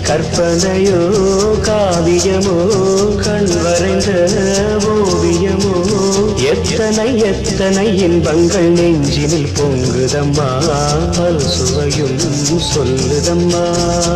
கற்பனையோ காவியமோ கண் வரைந்த ஓவியமோ எத்தனை எத்தனை இன்பங்கள் நெஞ்சினில் பொங்குதம்மா பல் சுவையும் சொல்லுதம்மா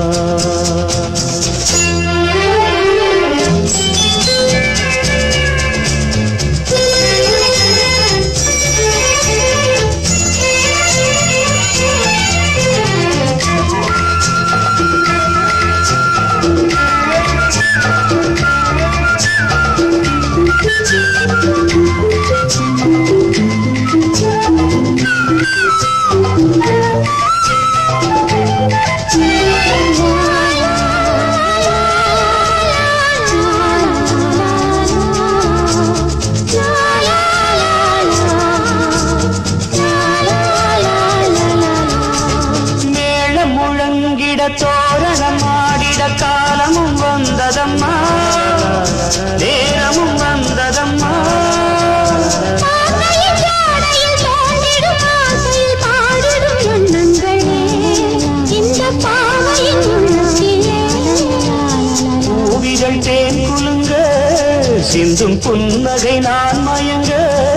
மேளம் முழங்கிட தோரணம் ஆடிட காலமும் வந்ததம்மா நேரமும் வந்ததம்மா ஆசையில் ஜாடையில் தோன்றிடும் ஆசையில் பாடிடும் எண்ணங்களே இந்த பாவையின் உள்ளத்திலே பூவிகள் தேன் குலுங்க சிந்தும் புன்னகை நான் மயங்க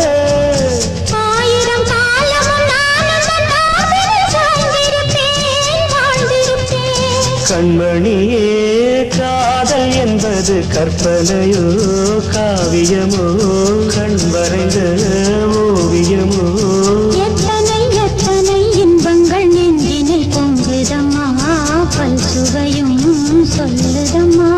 ஆயிரம் காலமும் நான் உந்தன் மார்பில் சாய்ந்திருப்பேன் வாழ்ந்திருப்பேன் கண்மணியே காதல் என்பது கற்பனையோ காவியமோ கண் வரைந்த ஓவியமோ எத்தனை எத்தனை இன்பங்கள் நெஞ்சினை பொங்குதம்மா பல் சுவையும் சொல்லுதம்மா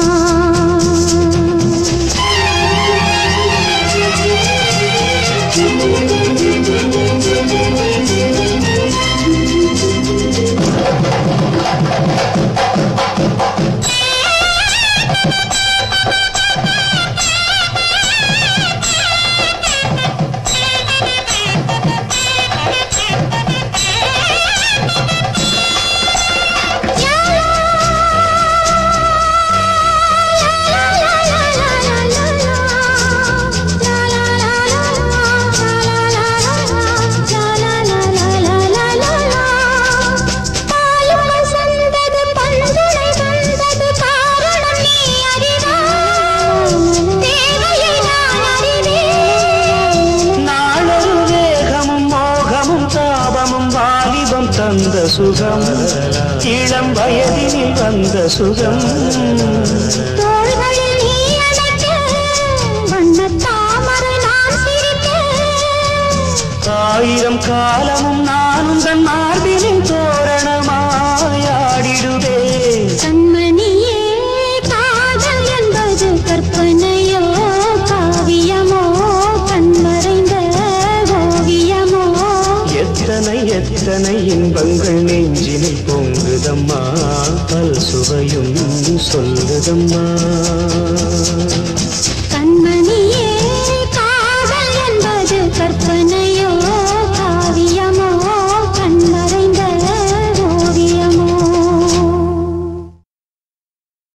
நாளொரு வேகமும் மோகமும் தாபமும் வாலிபம் தந்த சுகம் இளம் வயதினில் வந்த சுகம் ஆயிரம் காலமும் நானும் தன் மார்பினின் தோரணமாயாடிடுவே கண்மணியே காதல் என்பது கற்பனையோ காவியமோ கண்மறைந்த ஓவியமோ எத்தனை எத்தனை இன்பங்கள் நெஞ்சினில் பொங்குதம்மா பல் சுவையும் சொல்லுதம்மா